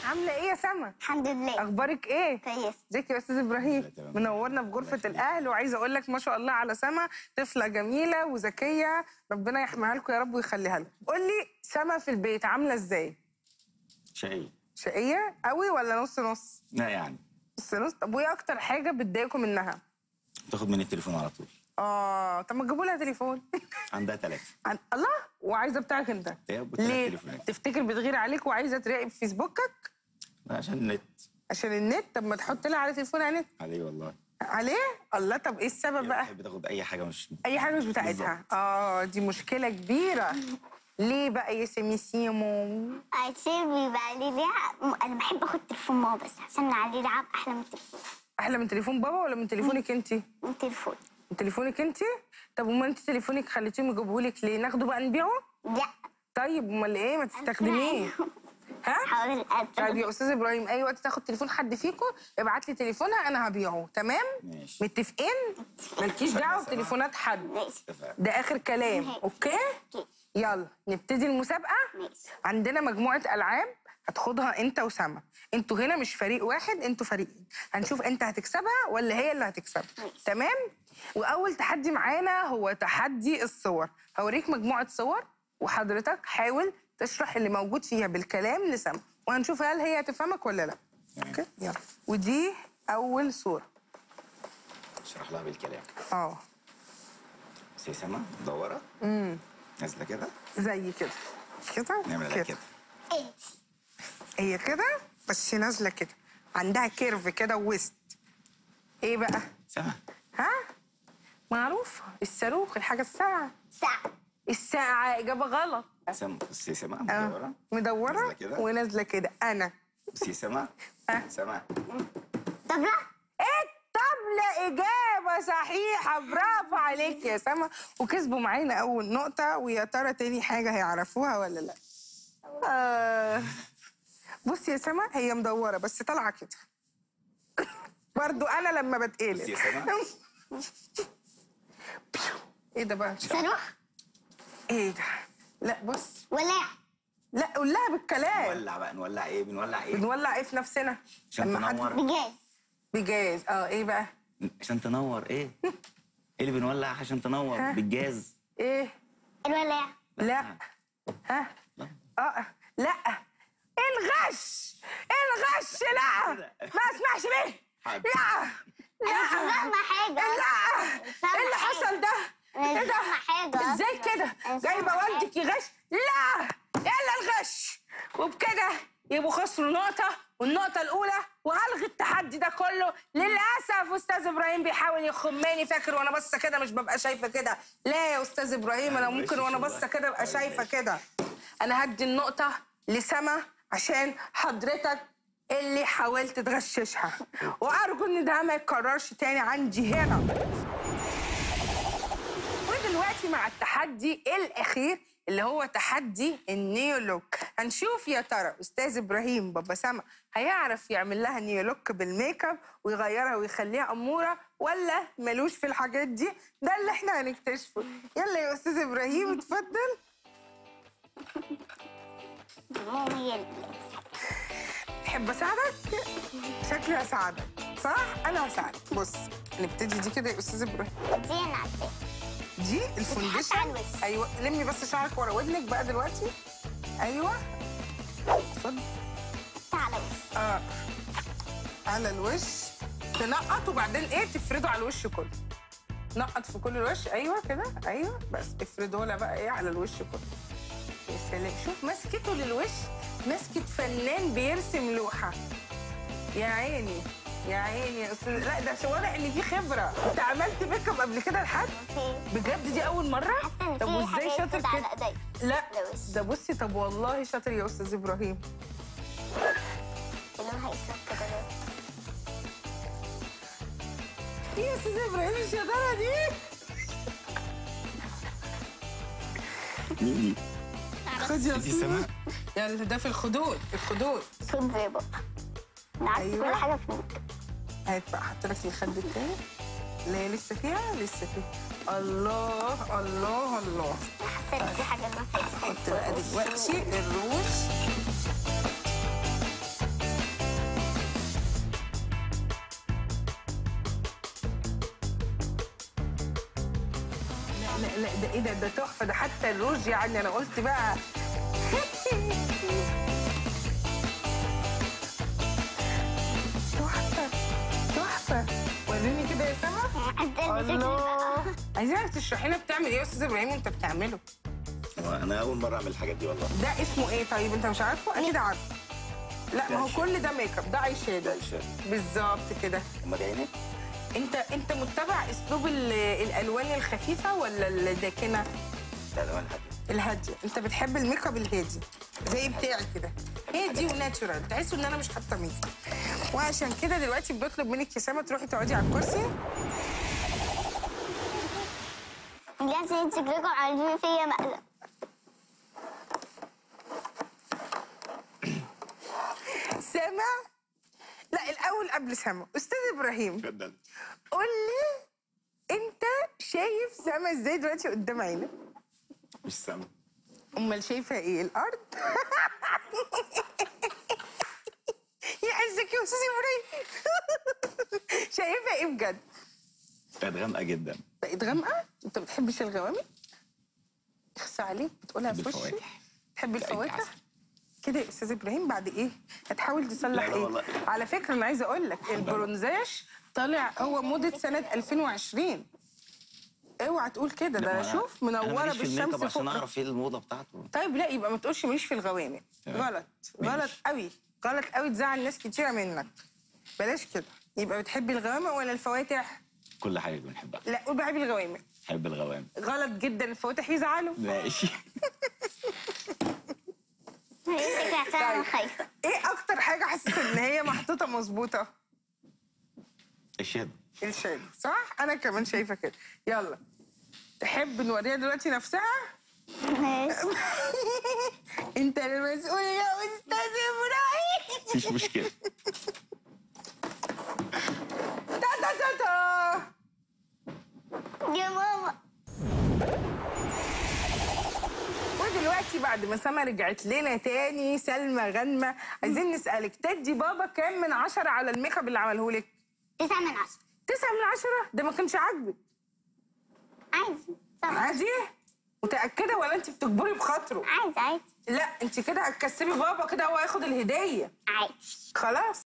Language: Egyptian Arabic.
عامله ايه يا سما الحمد لله اخبارك ايه كويس ازيك يا استاذ ابراهيم تمام. منورنا في غرفه الاهل وعايزه اقول لك ما شاء الله على سما طفله جميله وذكيه ربنا يحميها لكم يا رب ويخليها لكم قول لي سما في البيت عامله ازاي شقي شقيه قوي ولا نص نص لا يعني نص نص طب وايه اكتر حاجه بتضايقكم منها تاخد مني التليفون على طول اه طب ما تجيبوا لها تليفون عندها ثلاثة عن... الله وعايزه بتاعك انت هي أبو تلات ليه تليفونات. تفتكر بتغير عليك وعايزه تراقب فيسبوكك عشان النت عشان النت طب ما تحط لها على تليفون على النت عليه والله عليه الله طب ايه السبب بقى بتحب تاخد أي حاجة مش اي حاجه مش بتاعتها اه دي مشكله كبيره ليه بقى يا سيميسيمو عشان بيبقى عليه لعب انا بحب اخد تليفون ماما بس عشان عليه لعب احلى من التليفون احلى من تليفون بابا ولا من تليفونك انت من التليفون من تليفونك انت طب وما انت تليفونك خليتيهم يجيبوهولك ليه ناخده بقى نبيعه لا طيب امال ايه ما تستخدميه ها حاول طيب يا استاذ ابراهيم اي وقت تاخد تليفون حد فيكم ابعت لي تليفونها انا هبيعه تمام ماشي. متفقين مالكيش دعوه بتليفونات حد ماشي اتفقنا ده اخر كلام ماشي. اوكي أوكي. يلا نبتدي المسابقه ماشي. عندنا مجموعه العاب هتاخدها انت وسما انتوا هنا مش فريق واحد انتوا فريقين هنشوف انت هتكسبها ولا هي اللي هتكسبها ماشي. تمام واول تحدي معانا هو تحدي الصور هوريك مجموعه صور وحضرتك حاول تشرح اللي موجود فيها بالكلام لسما وهنشوف هل هي هتفهمك ولا لا تمام. اوكي يلا ودي اول صوره اشرح لها بالكلام اه بس هي سما مدورة امم نازلة كده زي كده كده نعملها كده انت هي كده بس نازله كده عندها كيرف كده ووسط ايه بقى سما ها معروف الصاروخ الحاجه الساعه ساعة الساعه اجابه غلط سما بس هي سما آه. مدورة مدوره نازلة كده. ونازله كده انا بس هي سما آه. سما طب لا الطبلة إجابة صحيحة برافو عليك يا سما وكسبوا معانا أول نقطة ويا ترى تاني حاجة هيعرفوها ولا لأ؟ آه. بص يا سما هي مدورة بس طالعة كده برضو أنا لما بتقلب بص يا سما. إيه ده بقى؟ صاروخ إيه ده؟ لا بص ولا لا قول لها بالكلام نولع بقى نولع ايه بنولع ايه بنولع إيه في نفسنا؟ عشان لما حد- تنور بجاز بجاز اه إيه بقى؟ عشان تنور ايه ايه اللي بنولع عشان تنور ها؟ بالجاز إيه؟ الولاع لا ها لا. اه لا الغش الغش لا ما اسمعش بيه حاضر. لا انا مش لا فاهمة حاجة لا مش فاهمة ايه اللي حاجة. حصل ده أنا مش ايه ده فاهمة حاجة ازاي أصلاً. كده أنا مش جايبه فاهمة والدك يغش لا الا الغش وبكده يبقوا خسروا نقطة والنقطة الأولى وهلغي التحدي ده كله للأسف أستاذ إبراهيم بيحاول يخمني فاكر وأنا باصة كده مش ببقى شايفة كده لا يا أستاذ إبراهيم أنا أيوة، ممكن ماشي وأنا والله. باصة كده أبقى أيوة، شايفة ماشي. كده أنا هدي النقطة لسما عشان حضرتك اللي حاولت تغششها وأرجو إن ده ما يتكررش تاني عندي هنا ودلوقتي مع التحدي الاخير اللي هو تحدي النيو لوك هنشوف يا ترى استاذ ابراهيم بابا سما هيعرف يعمل لها نيو لوك بالميك اب ويغيرها ويخليها اموره ولا ملوش في الحاجات دي ده اللي احنا هنكتشفه يلا يا استاذ ابراهيم اتفضل ماما هي اللي تحب اساعدك شكلي هساعدك صح انا هساعدك بص نبتدي دي كده يا استاذ ابراهيم دي انا عارفاها دي على الفونديشن الوش. ايوه لمي بس شعرك ورا ودنك بقى دلوقتي ايوه اتفضل تعالى بس اه على الوش تنقط وبعدين ايه تفرده على الوش كله نقط في كل الوش ايوه كده ايوه بس افرده لها بقى ايه على الوش كله يا سلام شوف مسكته للوش مسكة فنان بيرسم لوحة يا عيني يا عيني يا استاذ لا ده شوارع اللي فيه خبرة انت عملت ميك اب قبل كده لحد في بجد دي اول مرة حاسة إن طب في وازاي حاجة شاطر كده على كده إيديا. لا ده وش. ده بصي طب والله شاطر يا استاذ ابراهيم اللي لونها اسود كده ده. ايه يا استاذ ابراهيم الشطاره دي مين دي خد يا دي استاذ سما يلا ده في الخدود الخدود صوت زي بابا انا عارفه أيوة. كل حاجه في الميك اب هات بقى حط لك الخد التاني لا هي لسه فيها لسه فيها الله الله الله حاسه ان في حاجه لونها اسود حط بقى دلوقتي الروج لا لا ده ايه ده ده تحفه ده حتى الروج يعني انا قلت بقى تحفه تحفه وريني كده يا سما عدل الله عايزينك تشرحي لنا بتعمل ايه يا استاذ ابراهيم وانت بتعمله انا اول مره اعمل الحاجات دي والله ده اسمه ايه طيب انت مش عارفه اكيد عارفه لا ما هو ده كل ده ميك اب ده اي شادو ده الشارع بالظبط كده امال ده عينك انت انت متبع اسلوب ال- الالوان الخفيفه ولا الداكنه لا الوان هاديه الهاديه انت بتحب الميك اب الهادي زي بتاعي كده هادي وناتشورال تحسوا ان انا مش حاطه ميك اب وعشان كده دلوقتي بنطلب منك يا سما تروحي تقعدي على الكرسي لازم تجرقوا عايزين فيا مقلب سما لا الاول قبل سما استاذ ابراهيم اتفضل قول لي انت شايف سما ازاي دلوقتي قدام عينك مش سامع امال شايفه ايه الارض يعزك يا استاذ ابراهيم شايفه ايه بجد كانت غامقه جدا بقيت غامقه انت ما بتحبش الغوامق اخصى عليك بتقولها في بحب وشي الفواكه. تحب لا، الفواكه عسل. كده يا استاذ ابراهيم بعد ايه هتحاول تصلح لا، لا ايه والله. على فكره انا عايزه اقول لك البرونزاج طالع هو موضه سنه 2020 اوعى تقول كده ده انا شوف منوره بالشمس عشان فوق اعرف ايه الموضه بتاعته طيب لا يبقى ما تقولش ماليش في الغوامق تمام. غلط ماشي. غلط قوي غلط قوي تزعل ناس كتيره منك بلاش كده يبقى بتحبي الغوامق ولا الفواتح كل حاجه بنحبها لا قول بحب الغوامق بحب الغوامق غلط جدا الفواتح يزعلوا ماشي هي عشان انا خايفه ايه اكتر حاجه حسيت ان هي محطوطه مظبوطه الشهد الشادو صح انا كمان شايفه كده يلا تحب نوريها دلوقتي نفسها ماشي انت المسؤول يا استاذ ابراهيم مفيش مشكله تا تا تا تا يا ماما ودلوقتي بعد ما سما رجعت لنا تاني سلمى غنمة عايزين نسألك تدي بابا كام من عشرة على الميك اب اللي عمله لك؟ تسعة من عشرة تسعة من عشرة ده ما كانش عاجبك عايزة طبعا عادي؟ متأكدة ولا انت بتجبري بخاطره؟ عايزة عادي لا انت كده هتكسبي بابا كده هو هياخد الهدية عادي خلاص